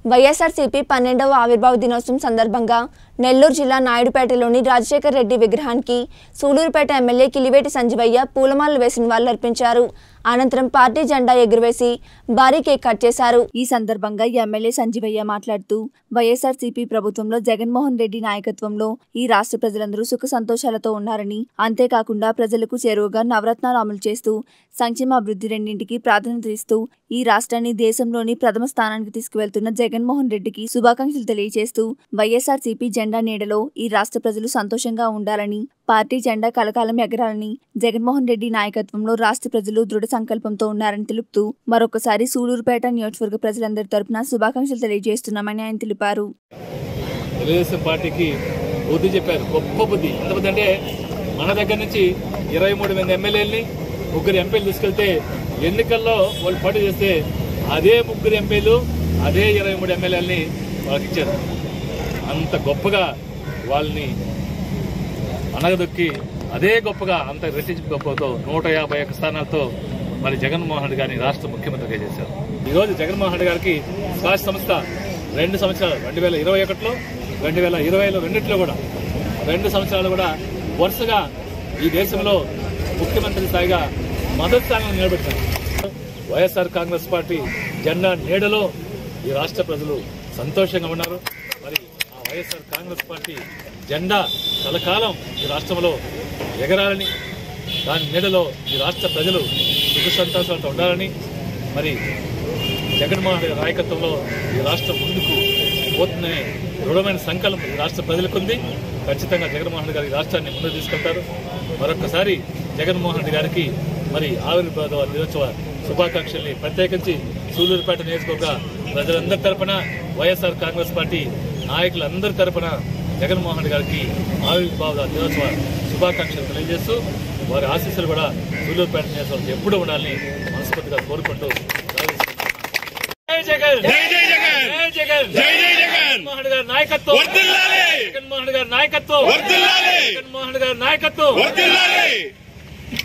వైఎస్ఆర్సీపీ పన్నెండవ ఆవిర్భావ దినోత్సవం సందర్భంగా నెల్లూరు జిల్లా నాయుడుపేటలోని రాజశేఖర్ రెడ్డి విగ్రహానికి సూలూరుపేట ఎమ్మెల్యే కిలివేటి సంజీవయ్య పూలమాలలు వేసి నివాళులర్పించారు అనంతరం పార్టీ జెండా ఎగురవేసి భారీ కేక్ కట్ చేశారు ఈ సందర్భంగా ఎమ్మెల్యే సంజీవయ్య మాట్లాడుతూ వైఎస్ఆర్సీపీ ప్రభుత్వంలో జగన్మోహన్ రెడ్డి నాయకత్వంలో ఈ రాష్ట్ర ప్రజలందరూ సుఖ సంతోషాలతో ఉన్నారని అంతేకాకుండా ప్రజలకు చేరువగా నవరత్నాలు అమలు చేస్తూ సంక్షేమ అభివృద్ధి రెండింటికి ప్రాధాన్యత ఇస్తూ ఈ రాష్ట్రాన్ని దేశంలోని ప్రథమ స్థానానికి తీసుకువెళ్తున్న జగన్మోహన్ రెడ్డికి శుభాకాంక్షలు తెలియజేస్తూ వైఎస్ఆర్సీపీ జెండా నీడలో ఈ రాష్ట్ర ప్రజలు సంతోషంగా ఉండాలని పార్టీ జెండా కలకాలం ఎగరాలని జగన్మోహన్ రెడ్డి నాయకత్వంలో రాష్ట్ర ప్రజలు దృఢ సంకల్పంతో ఉన్నారని తెలుపుతూ మరొకసారి సూలూరుపేట నియోజకవర్గ ప్రజలందరి తరపున శుభాకాంక్షలు తెలియజేస్తున్నామని ఆయన తెలిపారు తెలుగుదేశం పార్టీకి బుద్ధి చెప్పారు గొప్ప బుద్ధి ఎంత బుద్ధి అంటే మన దగ్గర నుంచి ఇరవై మూడు మంది ఎమ్మెల్యేలని ముగ్గురు ఎంపీలు తీసుకెళ్తే ఎన్నికల్లో వాళ్ళు పోటీ చేస్తే అదే ముగ్గురు ఎంపీలు అదే ఇరవై మూడు ఎమ్మెల్యేలని వాళ్ళకి ఇచ్చారు అంత గొప్పగా వాళ్ళని అనగదొక్కి అదే గొప్పగా అంత రెట్టింపు గొప్పతో నూట యాభై ఒక్క స్థానాలతో మరి జగన్మోహన్ రెడ్డి గారిని రాష్ట్ర ముఖ్యమంత్రిగా చేశారు ఈరోజు జగన్మోహన్ రెడ్డి గారికి స్వాస్థ్య సంస్థ రెండు సంవత్సరాలు రెండు వేల ఇరవై ఒకటిలో రెండు వేల ఇరవైలో రెండిట్లో కూడా రెండు సంవత్సరాలు కూడా వరుసగా ఈ దేశంలో ముఖ్యమంత్రి స్థాయిగా మొదటి స్థానంలో నిలబెట్టారు వైఎస్ఆర్ కాంగ్రెస్ పార్టీ జెండా నీడలో ఈ రాష్ట్ర ప్రజలు సంతోషంగా ఉన్నారు మరి ఆ వైఎస్ఆర్ కాంగ్రెస్ పార్టీ జెండా కలకాలం ఈ రాష్ట్రంలో ఎగరాలని దాని నీడలో ఈ రాష్ట్ర ప్రజలు సుఖ సంతోషాలతో ఉండాలని మరి జగన్మోహన్ రెడ్డి నాయకత్వంలో ఈ రాష్ట్రం ముందుకు పోతుందనే దృఢమైన సంకల్పం ఈ రాష్ట్ర ప్రజలకు ఉంది ఖచ్చితంగా జగన్మోహన్ రెడ్డి గారు ఈ రాష్ట్రాన్ని ముందుకు తీసుకెళ్తారు మరొకసారి జగన్మోహన్ రెడ్డి గారికి మరి ఆవిర్భావ దినోత్సవ శుభాకాంక్షల్ని ప్రత్యేకించి సూలూరుపేట నియోజకవర్గ ప్రజలందరి తరపున వైఎస్ఆర్ కాంగ్రెస్ పార్టీ నాయకులందరి తరపున జగన్మోహన్ రెడ్డి గారికి ఆవిర్భావ దినోత్సవ శుభాకాంక్షలు తెలియజేస్తూ వారి ఆశీస్సులు కూడా సూలూరుపేట నియోజకవర్గం ఎప్పుడూ ఉండాలని మనస్ఫూర్తిగా కోరుకుంటూ జై జగన్ జై జై జగన్ జై జగన్ జై జై జగన్ జగన్మోహన్ రెడ్డి గారి నాయకత్వం వర్ధిల్లాలి జగన్మోహన్ రెడ్డి గారి నాయకత్వం వర్ధిల్లాలి జగన్మోహన్ రెడ్డి గారి నాయకత్వం వర్ధిల్లాలి